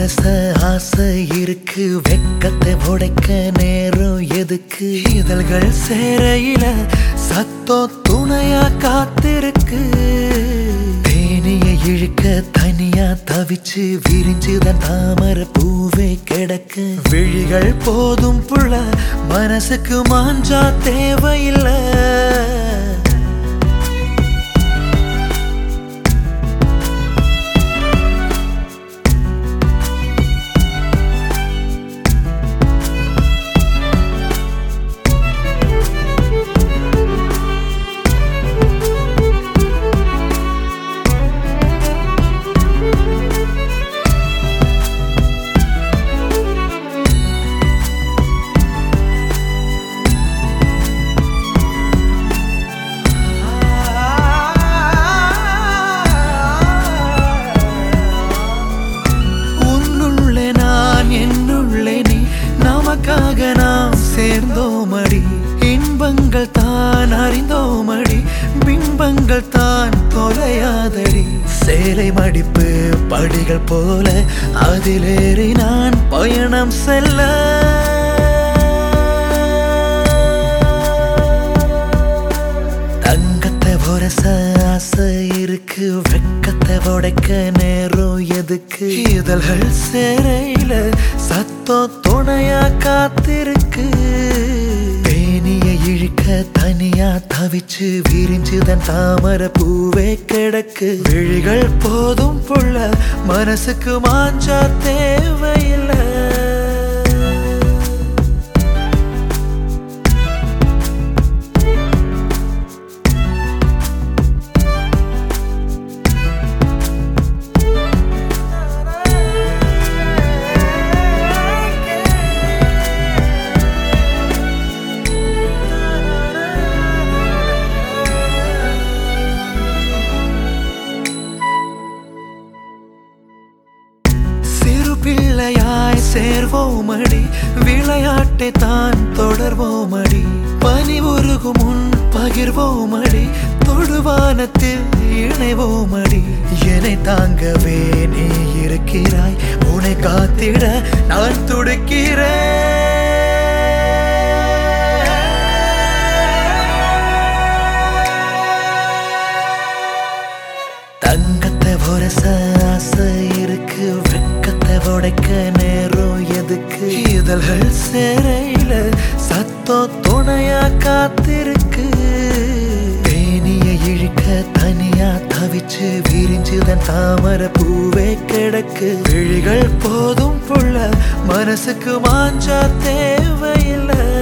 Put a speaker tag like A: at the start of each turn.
A: உரச ஆசை இருக்கு வெக்கத்தை உடைக்க நேரம் எதுக்கு இதழ்கள் சேரையில சத்தோ துணையா காத்திருக்கு தேனிய இழுக்க தனியா தவிச்சு விரிஞ்சுதான் தாமர பூவே கிடக்கு விழிகள் போதும் புள்ள மனசுக்கு மாஞ்சா தேவையில்லை உன்னுள்ளே நான் என்னுள்ளே நீ நமக்காக நாம் சேர்ந்தோமடி இன்பங்கள் தான் அறிந்தோமடி பிம்பங்கள் தான் தொலையாதடி சேலை மடிப்பு படிகள் போல அதிலேறி நான் பயணம் செல்ல தங்கத்தை உரச ஆசை இருக்கு வெக்கத்தை உடைக்க நேரம் எதுக்கு இதழ்கள் சேரையில சத்தம் துணையா காத்திருக்கு தேனிய இழுக்க தனியா தவிச்சு விரிஞ்சுதன் தாமர பூவே கிடக்கு விழிகள் போதும் புள்ள மனசுக்கு மாஞ்சா தேவையில்லை சிறு பிள்ளையாய் சேர்வோமடி விளையாட்டை தான் தொடர்வோமடி பனி உருகும் முன் பகிர்வோமடி தொடுவானத்தில் இணைவோமடி என்னை தாங்கவே நீ இருக்கிறாய் உன்னை காத்திட நான் துடிக்கிறேன் தங்கத்தை உரச ஆசை இருக்கு வெக்கத்தை உடைக்க நேரம் எதுக்கு இதழ்கள் சேரையில சத்தம் துணையா காத்திருக்கு தேனிய இழுக்க தனியா தவிச்சு விரிஞ்சுதன் தாமர பூவே கிடக்கு விழிகள் போதும் புள்ள மனசுக்கு மாஞ்சா தேவையில்லை